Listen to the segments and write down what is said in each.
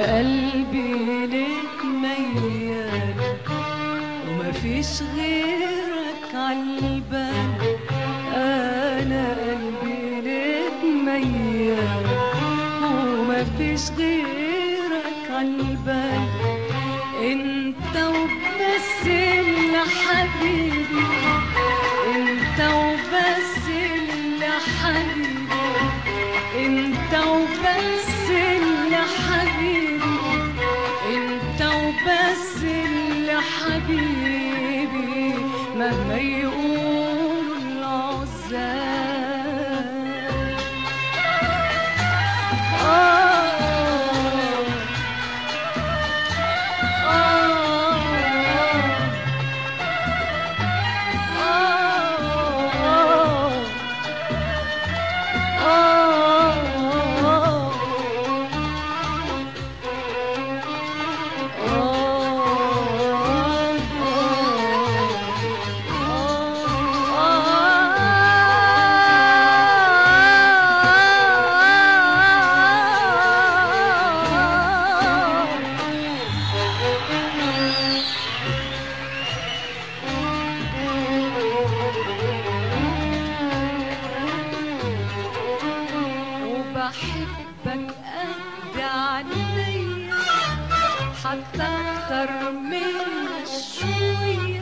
قلبي لك ميال ومفيش غيرك عالبال انا قلبي لك ميال ومفيش غيرك عالبال انت وبس اللي حبيبي انت وبس اللي حبيبي انت وبس اللي حبيبي انت وبس اللي حبيبي مهما يقولوا العزاب آه آه وبحبك قد عينيا حتى اكتر من شوية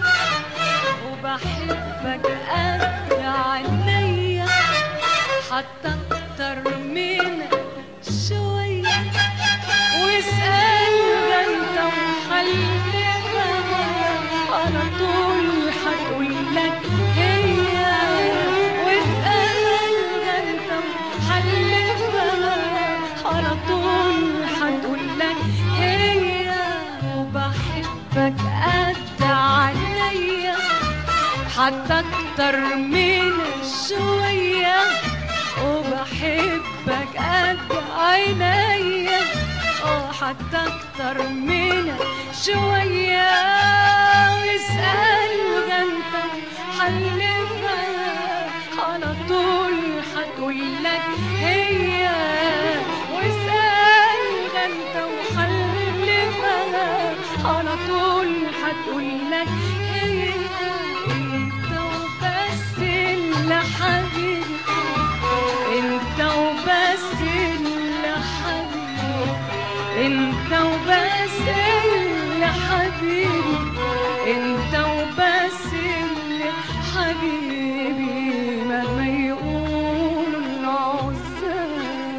وبحبك قد عينيا حتى اكتر من شوية واسأل ده انت وحلفها على طول هتقولك هي واسأل ده انت وحلفها على طول هتقولك هي وبحبك قد عينيا حتى اكتر من شوية وبحبك قد عينيا اه حتى اكتر من شوية واسأل ده انت حلفها على طول هتقولك هي واسأل ده انت وحلفها على طول هتقولك هي انت وبس اللي حبيبي انت وبس اللي حبيبي انت وبس اللي حبيبي انت وبس اللي حبيبي مهما يقولوا العزاب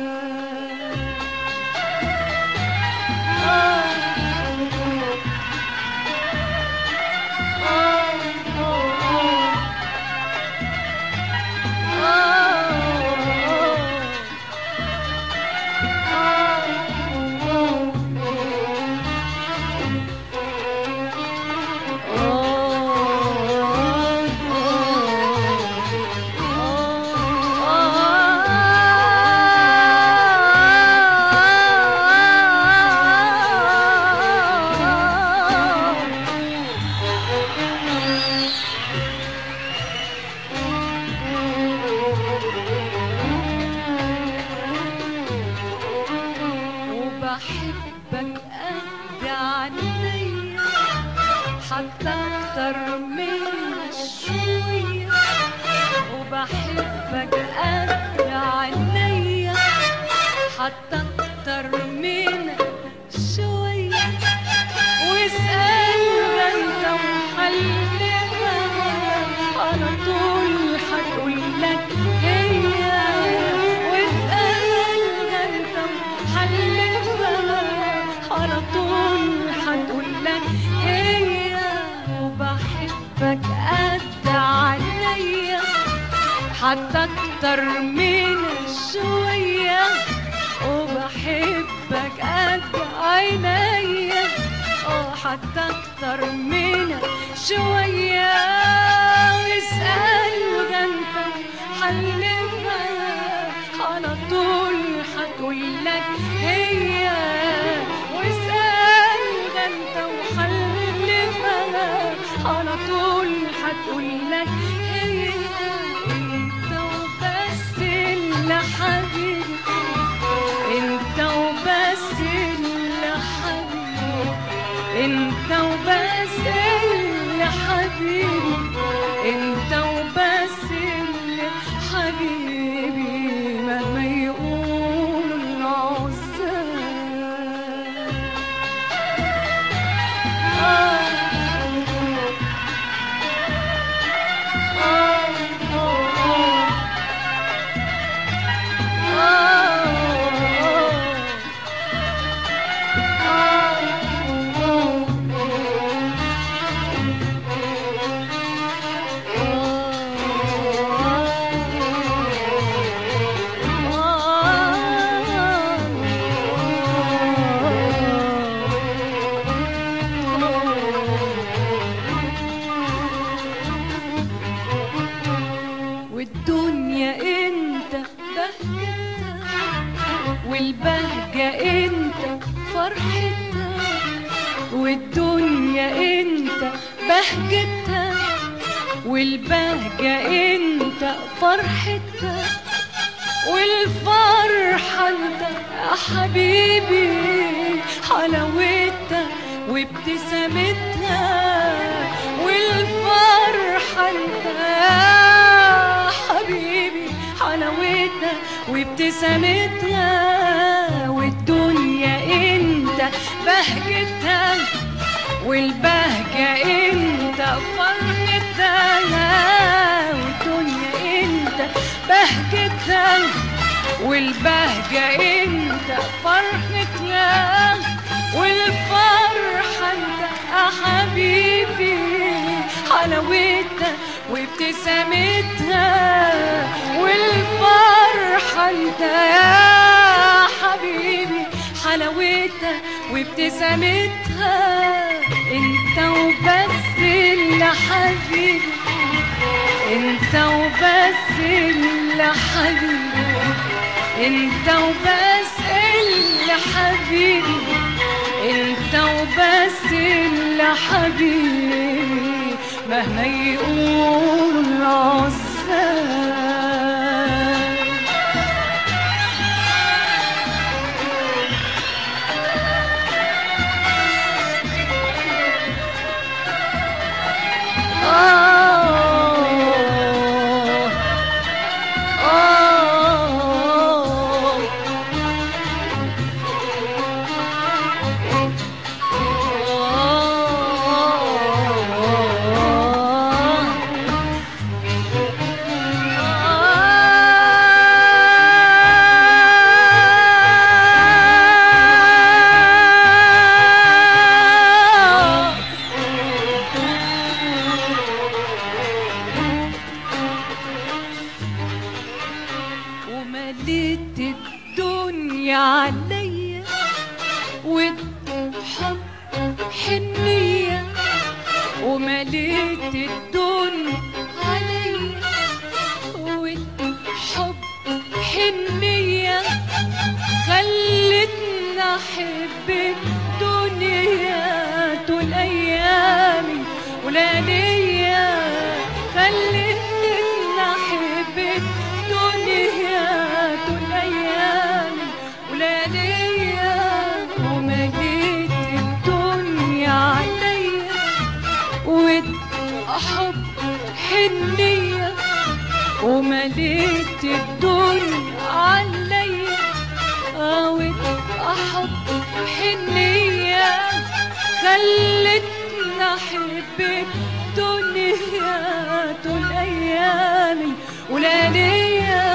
وبحبك قد عينيا حتى اكتر من شوية وبحبك قد عينيا حتى اكتر من شوية واسأل ده انت وحلفها على طول هتقولك هي واسأل ده انت وحلفها على طول هتقولك هي وبحبك قد عينيا حتى اكتر من شوية وبحبك قد عينيا اه حتى اكتر من شوية واسأل ده انت حلفها على طول هتقولك هي واسأل ده انت وحلفها على طول هتقولك هي انت وبس اللي حبيبي انت وبس اللي انت وبس اللي حبيبي انت وبس اللي حبيبي مهما يقولوا العزاب والدنيا انت بهجتها والبهجة انت فرحتها والدنيا انت بهجتها والبهجة انت فرحتها والفرحة انت يا حبيبي حلاوتها وابتسامتها والفرحة انت يا حبيبي حلاوتها وابتسامتها والدنيا انت بهجتها والبهجة انت فرحتها والدنيا انت بهجتها والبهجة انت فرحتها والفرحة انت يا حبيبي حلاوتها وابتسامتها والفرحة انت يا حبيبي حلاوتها وابتسامتها انت وبس اللي حبيبي انت وبس اللي حبيبي انت وبس اللي حبيبي انت وبس اللي حبيبي مهما يقولوا العزاب آه آه ومليت الدنيا عليا والحب حنية ومليت الدنيا عليا والحب حنية خلتني أحب الدنيا طول أيامي ولياليا خلتني أحب الدنيا طول أيامي ولياليا ومليت الدنيا عليا وحب حنية ومليت الدنيا عليا قوت أحب حنية خلتني أحب الدنيا طول أيامي ولياليا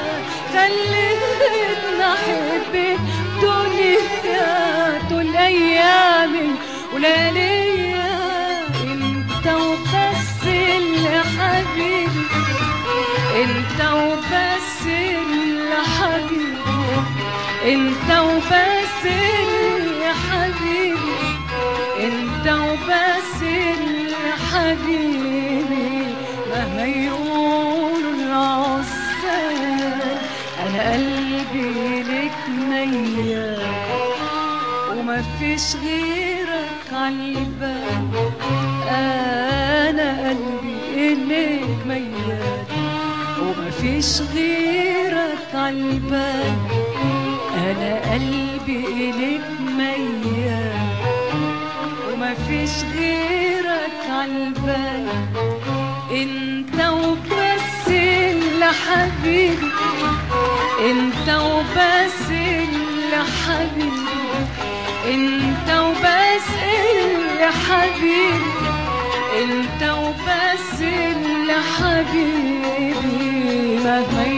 خلتني أحب الدنيا طول أيامي ولياليا أنت وبس اللي حبيبي انت وبس اللي حبيبي انت وبس اللي حبيبي انت وبس اللي حبيبي مهما يقولوا العزال انا قلبي لك ميال وما فيش غيرك عالبال انا قلبي اليك ميال وما فيش غيرك عالبال انا قلبي اليك ميال وما مفيش غيرك عالبال انت وبس اللي حبيبي انت وبس اللي حبيبي انت وبس اللي حبيبي انت وبس اللي حبيبي مهما